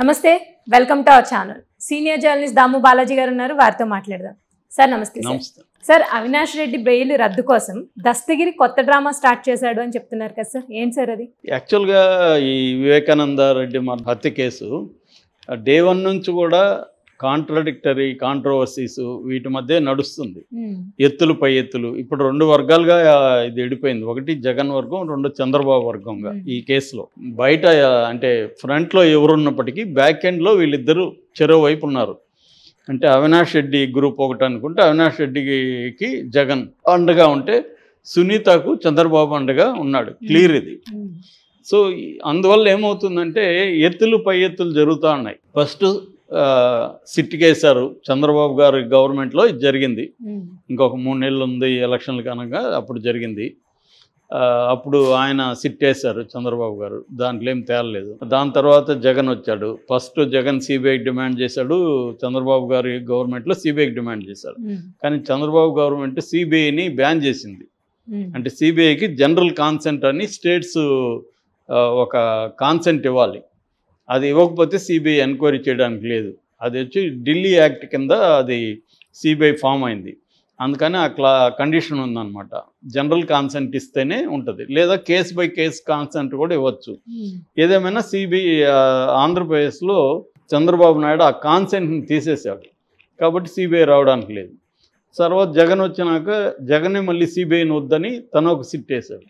నమస్తే welcome to our channel senior journalist Damu Balaji garu ఉన్నారు వారితో మాట్లాడదాం సార్ నమస్తే సార్ నమస్తే సార్ అవినాష్ రెడ్డి బెయిల్ రద్దు కోసం దస్తగిరి కొత్త డ్రామా స్టార్ట్ చేశాడు అని చెప్తున్నారు కదా సార్ ఏంటి సార్ అది యాక్చువల్గా ఈ వివేకానంద రెడ్డి మన హత్య కేసు డే వన్ నుంచి కూడా కాంట్రడిక్టరీ కాంట్రవర్సీస్ వీటి మధ్య నడుస్తుంది ఎత్తులు పై ఎత్తులు ఇప్పుడు రెండు వర్గాలుగా ఆ, ఇది విడిపోయింది ఒకటి జగన్ వర్గం రెండు చంద్రబాబు వర్గంగా Hmm. ఈ కేసులో బయట ఆ, అంటే ఫ్రంట్లో ఎవరున్నప్పటికీ బ్యాక్ ఎండ్లో వీళ్ళిద్దరూ చెరో వైపు ఉన్నారు అంటే అవినాష్ రెడ్డి గ్రూప్ ఒకటి అనుకుంటే అవినాష్ రెడ్డికి జగన్ అండగా ఉంటే సునీతకు చంద్రబాబు అండగా ఉన్నాడు క్లియర్ ఇది సో ఈ- అందువల్ల ఏమవుతుందంటే ఎత్తులు పై ఎత్తులు జరుగుతూ ఉన్నాయి ఫస్ట్ సిట్టికేశారు చంద్రబాబు గారి గవర్నమెంట్లో ఇది జరిగింది ఇంకొక మూడు నెలలు ఉంది ఎలక్షన్లు కనుక అప్పుడు జరిగింది ఆ, అప్పుడు ఆయన సిట్ వేశారు చంద్రబాబు గారు దాంట్లో ఏం తేలలేదు దాని తర్వాత జగన్ వచ్చాడు ఫస్ట్ జగన్ సిబిఐకి డిమాండ్ చేశాడు చంద్రబాబు గారి గవర్నమెంట్లో సిబిఐకి డిమాండ్ చేశాడు కానీ చంద్రబాబు గవర్నమెంట్ సిబిఐని బ్యాన్ చేసింది అంటే సిబిఐకి జనరల్ కాన్సెంట్ అని స్టేట్స్ ఆ, ఒక కాన్సెంట్ ఇవ్వాలి అది ఇవ్వకపోతే సిబిఐ ఎంక్వైరీ చేయడానికి లేదు అది వచ్చి ఢిల్లీ యాక్ట్ కింద అది సిబిఐ ఫామ్ అయింది అందుకని ఆ క్లా కండిషన్ ఉందన్నమాట జనరల్ కాన్సెంట్ ఇస్తేనే ఉంటుంది లేదా కేస్ బై కేస్ కాన్సెంట్ కూడా ఇవ్వచ్చు ఏదేమైనా సిబిఐ ఆంధ్రప్రదేశ్లో చంద్రబాబు నాయుడు ఆ కాన్సెంట్ని తీసేశాడు కాబట్టి సిబిఐ రావడానికి లేదు తర్వాత జగన్ వచ్చినాక జగనే మళ్ళీ సిబిఐని వద్దని తను ఒక సిట్ వేశాడు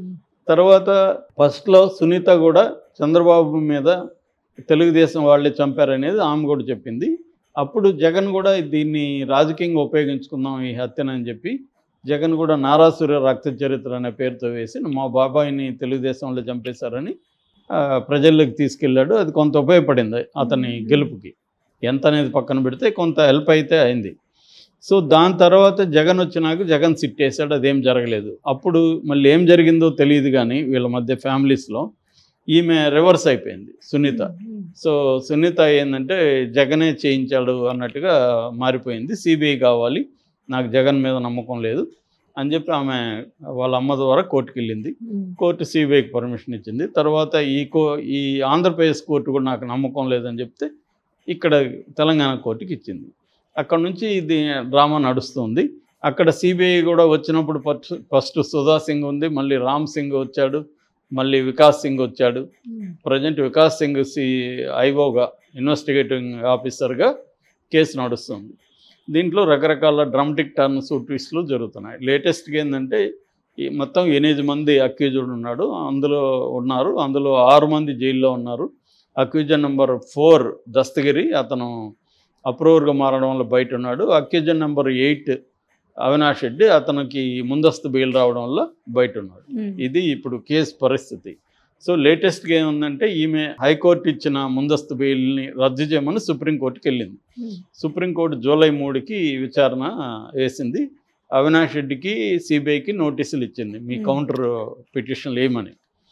తర్వాత ఫస్ట్లో సునీత కూడా చంద్రబాబు మీద తెలుగుదేశం వాళ్ళే చంపారనేది ఆమె కూడా చెప్పింది అప్పుడు జగన్ కూడా దీన్ని రాజకీయంగా ఉపయోగించుకుందాం ఈ హత్యనని చెప్పి జగన్ కూడా నారాసుర రక్త చరిత్ర అనే పేరుతో వేసి మా బాబాయిని తెలుగుదేశంలో చంపేశారని ఆ, ప్రజల్లోకి తీసుకెళ్ళాడు అది కొంత ఉపయోగపడింది అతని గెలుపుకి ఎంత అనేది పక్కన పెడితే కొంత హెల్ప్ అయితే అయింది సో దాని తర్వాత జగన్ వచ్చినాక జగన్ సిట్ వేసాడు అదేం జరగలేదు అప్పుడు mళ్ళీ ఏం జరిగిందో తెలియదు కానీ వీళ్ళ మధ్య ఫ్యామిలీస్లో ఈమె రివర్స్ అయిపోయింది సునీత సో సునీత ఏంటంటే జగనే చేయించాడు అన్నట్టుగా మారిపోయింది సిబిఐ కావాలి నాకు జగన్ మీద నమ్మకం లేదు అని చెప్పి ఆమె వాళ్ళ అమ్మ ద్వారా కోర్టుకి వెళ్ళింది కోర్టు సిబిఐకి పర్మిషన్ ఇచ్చింది తర్వాత ఈ కో ఈ ఆంధ్రప్రదేశ్ కోర్టు కూడా నాకు నమ్మకం లేదని చెప్తే ఇక్కడ తెలంగాణ కోర్టుకి ఇచ్చింది అక్కడ నుంచి ఇది డ్రామా నడుస్తుంది అక్కడ సిబిఐ కూడా వచ్చినప్పుడు ఫస్ట్ ఫస్ట్ సుధా సింగ్ ఉంది మళ్ళీ రామ్ సింగ్ వచ్చాడు మళ్ళీ వికాస్ సింగ్ వచ్చాడు ప్రజెంట్ వికాస్ సింగ్ సి ఐఓగా ఇన్వెస్టిగేటింగ్ ఆఫీసర్గా కేసు నడుస్తుంది దీంట్లో రకరకాల డ్రామటిక్ టర్న్స్ ట్విస్ట్లు జరుగుతున్నాయి లేటెస్ట్గా ఏంటంటే ఈ మొత్తం ఎనిమిది మంది అక్యూజుడ్ ఉన్నాడు అందులో ఉన్నారు అందులో ఆరు మంది జైల్లో ఉన్నారు అక్యూజన్ నెంబర్ ఫోర్ దస్తగిరి అతను అప్రూవర్గా మారడం వల్ల బయట ఉన్నాడు accused number eight Avinash Reddy అతనికి ముందస్తు బెయిల్ రావడం వల్ల బయట ఉన్నాడు ఇది ఇప్పుడు కేసు పరిస్థితి సో లేటెస్ట్గా ఏముందంటే ఈమె హైకోర్టు ఇచ్చిన ముందస్తు బెయిల్ని రద్దు చేయమని సుప్రీంకోర్టుకి వెళ్ళింది సుప్రీంకోర్టు జూలై మూడుకి విచారణ వేసింది అవినాష్ రెడ్డికి సిబిఐకి నోటీసులు ఇచ్చింది మీ Hmm. కౌంటర్ పిటిషన్లు ఏమని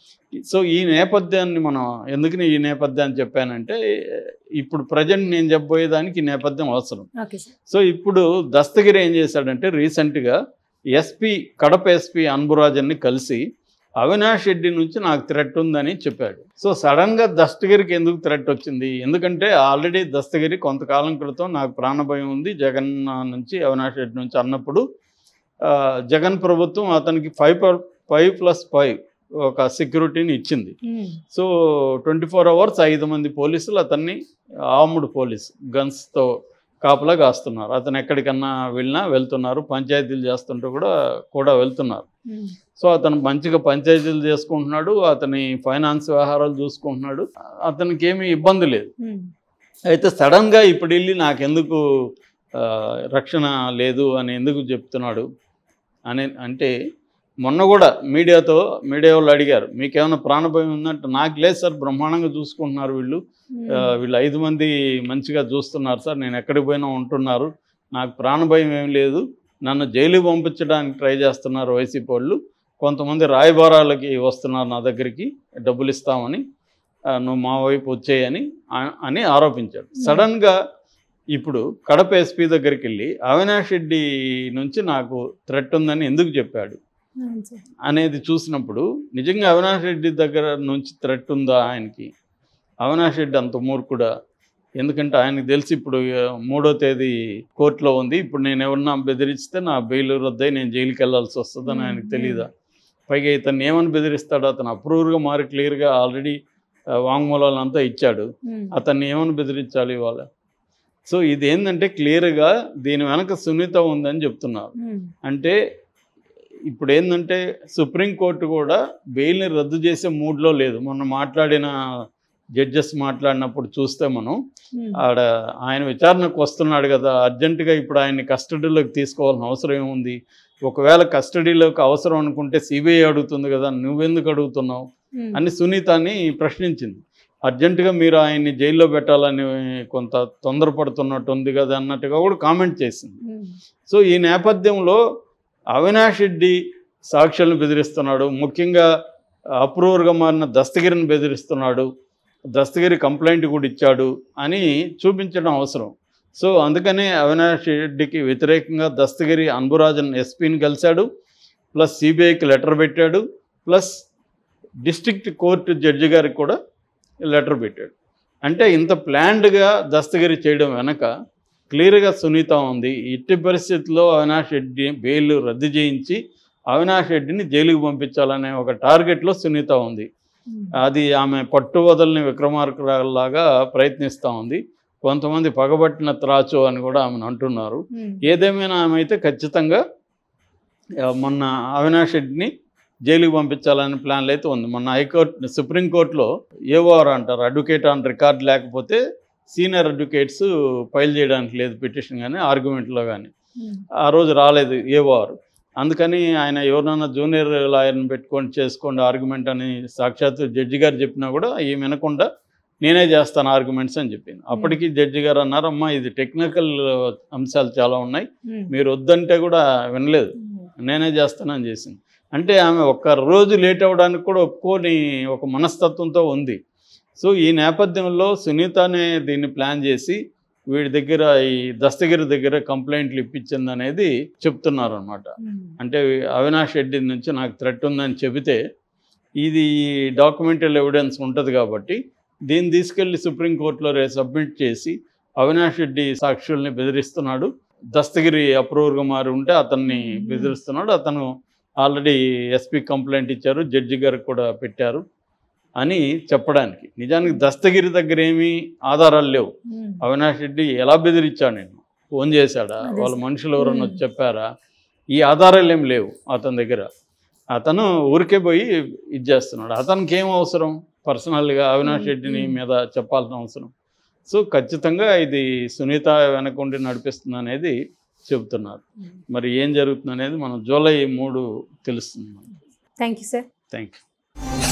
సో ఈ నేపథ్యాన్ని మనం ఎందుకని ఈ నేపథ్యాన్ని చెప్పానంటే ఇప్పుడు ప్రజెంట్ నేను చెప్పబోయేదానికి ఈ నేపథ్యం అవసరం ఓకే సార్ సో ఇప్పుడు దస్తగిరి ఏం చేశాడంటే రీసెంట్గా ఎస్పీ కడప ఎస్పీ అన్బురాజన్ని కలిసి అవినాష్ రెడ్డి నుంచి నాకు థ్రెట్ ఉందని చెప్పాడు సో సడన్గా దస్తగిరికి ఎందుకు థ్రెట్ వచ్చింది ఎందుకంటే ఆల్రెడీ దస్తగిరి కొంతకాలం క్రితం నాకు ప్రాణభయం ఉంది జగన్ నుంచి అవినాష్ రెడ్డి నుంచి అన్నప్పుడు ఆ, జగన్ ప్రభుత్వం అతనికి ఫైవ్ ఫైవ్ ప్లస్ ఫైవ్ ఒక సెక్యూరిటీని ఇచ్చింది సో ట్వంటీ ఫోర్ అవర్స్ ఐదు మంది పోలీసులు అతన్ని ఆర్మ్డ్ పోలీస్ గన్స్తో కాపలా కాస్తున్నారు అతను ఎక్కడికన్నా వెళ్ళినా వెళ్తున్నారు పంచాయతీలు చేస్తుంటే కూడా కూడా వెళ్తున్నారు సో అతను మంచిగా పంచాయతీలు చేసుకుంటున్నాడు అతని ఫైనాన్స్ వ్యవహారాలు చూసుకుంటున్నాడు అతనికి ఏమీ ఇబ్బంది లేదు అయితే సడన్గా ఇప్పుడు వెళ్ళి నాకెందుకు ఆ, రక్షణ లేదు అని ఎందుకు చెప్తున్నాడు అని అంటే మొన్న కూడా మీడియాతో మీడియా వాళ్ళు అడిగారు మీకేమైనా ప్రాణభయం ఉందంటే నాకు లేదు సార్ బ్రహ్మాండంగా చూసుకుంటున్నారు వీళ్ళు ఆ, వీళ్ళు ఐదు మంది మంచిగా చూస్తున్నారు సార్ నేను ఎక్కడికి పోయినా ఉంటున్నారు నాకు ప్రాణభయం ఏం లేదు నన్ను జైలుకి పంపించడానికి ట్రై చేస్తున్నారు వైసీపీ వాళ్ళు కొంతమంది రాయబారాలకి వస్తున్నారు నా దగ్గరికి డబ్బులు ఇస్తామని ఆ, నువ్వు మా వైపు వచ్చేయని ఆ- అని ఆరోపించాడు సడన్గా ఇప్పుడు కడప ఎస్పీ దగ్గరికి వెళ్ళి అవినాష్ రెడ్డి నుంచి నాకు థ్రెట్ ఉందని ఎందుకు చెప్పాడు అనేది చూసినప్పుడు నిజంగా అవినాష్ రెడ్డి దగ్గర నుంచి థ్రెట్ ఉందా ఆయనకి అవినాష్ రెడ్డి అంత మూర్ఖుడా ఎందుకంటే ఆయనకు తెలిసి ఇప్పుడు ఆ, మూడో తేదీ కోర్టులో ఉంది ఇప్పుడు నేను ఎవరన్నా బెదిరిస్తే నా బెయిల్ రద్దయి నేను జైలుకి వెళ్ళాల్సి వస్తుందని మ్మ్. ఆయనకు తెలియదా పైగా ఇతను ఏమని బెదిరిస్తాడు అతను అప్రూవ్గా మారి క్లియర్గా ఆల్రెడీ వాంగ్మూలాలంతా ఇచ్చాడు ఉమ్, అతన్ని ఏమని బెదిరించాలి ఇవాళ సో ఇది ఏంటంటే క్లియర్గా దీని వెనక సున్నిత ఉందని చెప్తున్నారు ఉమ్, అంటే ఇప్పుడు ఏంటంటే సుప్రీంకోర్టు కూడా బెయిల్ని రద్దు చేసే మూడ్లో లేదు మొన్న మాట్లాడిన జడ్జెస్ మాట్లాడినప్పుడు చూస్తే మనం ఉమ్, ఆడ ఆయన విచారణకు వస్తున్నాడు కదా అర్జెంటుగా ఇప్పుడు ఆయన్ని కస్టడీలోకి తీసుకోవాల్సిన అవసరం ఏముంది ఒకవేళ కస్టడీలోకి అవసరం అనుకుంటే సిబిఐ అడుగుతుంది కదా నువ్వెందుకు అడుగుతున్నావు ఉమ్, అని సునీతాని ప్రశ్నించింది అర్జెంటుగా మీరు ఆయన్ని జైల్లో పెట్టాలని కొంత తొందరపడుతున్నట్టు ఉంది కదా అన్నట్టుగా కూడా కామెంట్ చేసింది ఉమ్, సో ఈ నేపథ్యంలో అవినాష్ రెడ్డి సాక్షులను బెదిరిస్తున్నాడు ముఖ్యంగా అప్రూవర్గా మారిన దస్తగిరిని బెదిరిస్తున్నాడు దస్తగిరి కంప్లైంట్ కూడా ఇచ్చాడు అని చూపించడం అవసరం సో అందుకనే అవినాష్ రెడ్డికి వ్యతిరేకంగా దస్తగిరి అన్బురాజన్ ఎస్పీని కలిశాడు ప్లస్ సిబిఐకి లెటర్ పెట్టాడు ప్లస్ డిస్ట్రిక్ట్ కోర్టు జడ్జి గారికి కూడా లెటర్ పెట్టాడు అంటే ఇంత ప్లాన్డ్గా దస్తగిరి చేయడం వెనక క్లియర్గా సునీత ఉంది ఇట్టి పరిస్థితుల్లో అవినాష్ రెడ్డి బెయిల్ రద్దు చేయించి అవినాష్ రెడ్డిని జైలుకు పంపించాలనే ఒక టార్గెట్లో సునీత ఉంది ఉమ్, అది ఆమె పట్టు వదలని విక్రమార్కులాగా ప్రయత్నిస్తూ ఉంది కొంతమంది పగబట్టిన త్రాచు అని కూడా ఆమెను అంటున్నారు ఉమ్, ఏదేమైనా ఆమె అయితే ఖచ్చితంగా ఆ, మొన్న అవినాష్ రెడ్డిని జైలుకి పంపించాలనే ప్లాన్లు అయితే ఉంది మొన్న హైకోర్టు సుప్రీంకోర్టులో ఏఓఆర్ అంటారు అడ్వకేట్ ఆన్ రికార్డ్ లేకపోతే సీనియర్ అడ్వకేట్స్ ఫైల్ చేయడానికి లేదు పిటిషన్ కానీ ఆర్గ్యుమెంట్లో కానీ ఉమ్, ఆ రోజు రాలేదు ఏఓఆర్ అందుకని ఆయన ఎవరినైనా జూనియర్ లాయర్ని పెట్టుకొని చేసుకోండి ఆర్గ్యుమెంట్ అని సాక్షాత్తు జడ్జి గారు చెప్పినా కూడా ఈ వినకుండా నేనే చేస్తాను ఆర్గ్యుమెంట్స్ అని చెప్పింది అప్పటికి జడ్జి గారు అన్నారు అమ్మా ఇది టెక్నికల్ అంశాలు చాలా ఉన్నాయి ఉమ్, మీరు వద్దంటే కూడా వినలేదు ఉమ్, నేనే చేస్తానని చేసింది అంటే ఆమె ఒక్క రోజు లేట్ అవ్వడానికి కూడా ఒప్పుకొని ఒక మనస్తత్వంతో ఉంది సో ఈ నేపథ్యంలో సునీతనే దీన్ని ప్లాన్ చేసి వీడి దగ్గర ఈ దస్తగిరి దగ్గర కంప్లైంట్లు ఇప్పించింది అనేది చెప్తున్నారు అనమాట ఉమ్, అంటే అవినాష్ రెడ్డి నుంచి నాకు థ్రెట్ ఉందని చెబితే ఇది డాక్యుమెంటల్ ఎవిడెన్స్ ఉంటుంది కాబట్టి దీన్ని తీసుకెళ్లి సుప్రీంకోర్టులో రే సబ్మిట్ చేసి అవినాష్ రెడ్డి సాక్షుల్ని బెదిరిస్తున్నాడు దస్తగిరి అప్రూవర్గా మారి ఉంటే అతన్ని బెదిరిస్తున్నాడు అతను ఆల్రెడీ ఎస్పీ కంప్లైంట్ ఇచ్చారు జడ్జి గారికి కూడా పెట్టారు అని చెప్పడానికి నిజానికి దస్తగిరి దగ్గర ఏమీ ఆధారాలు లేవు ఉమ్, అవినాష్ రెడ్డి ఎలా బెదిరించాడు నేను ఫోన్ చేశాడా అదే వాళ్ళ సార్. మనుషులు ఎవరన్నా వచ్చి మ్మ్. చెప్పారా ఈ ఆధారాలు ఏం లేవు అతని దగ్గర అతను ఊరికే పోయి ఇది చేస్తున్నాడు అతనికి ఏం అవసరం పర్సనల్గా అవినాష్ మ్మ్. రెడ్డిని మ్మ్. మీద చెప్పాల్సిన అవసరం సో ఖచ్చితంగా ఇది సునీత వెనకుండి నడిపిస్తుంది అనేది చెబుతున్నారు ఉమ్. మరి ఏం జరుగుతుంది అనేది మనం జూలై మూడు తెలుస్తుంది thank you sir thank you